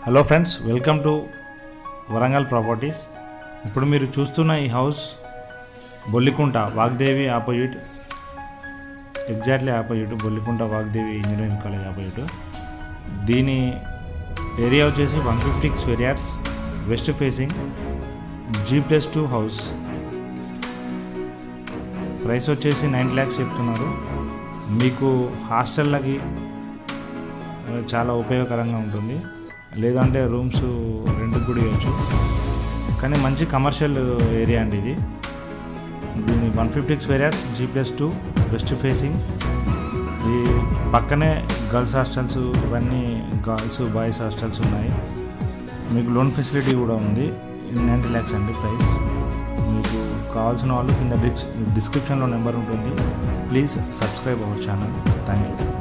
hello friends welcome to Warangal properties ఇప్పుడు మీరు చూస్తున్న ఈ house Bollikunta Vagdevi opposite exactly opposite Bollikunta Vagdevi engineering college opposite దీని ఏరియా వచ్చేసి one fifty square yards west facing G plus two house price వచ్చేసి nine lakhs చెప్తున్నారు మీకు హాస్టళ్ళకి ఆ, చాలా ఉపయోగకరంగా ఉంటుంది లేదంటే రూమ్స్ రెంట్కి కూడా ఇవ్వచ్చు కానీ మంచి కమర్షియల్ ఏరియా అండి ఇది దీని one fifty square yards G plus two west facing ఈ పక్కనే గర్ల్స్ హాస్టల్స్ ఇవన్నీ గర్ల్స్ బాయ్స్ హాస్టల్స్ ఉన్నాయి మీకు లోన్ ఫెసిలిటీ కూడా ఉంది నైంటీ ల్యాక్స్ అండి ప్రైస్ మీకు కావాల్సిన వాళ్ళు కింద డిస్ డిస్క్రిప్షన్లో నెంబర్ ఉంటుంది please subscribe our channel thank you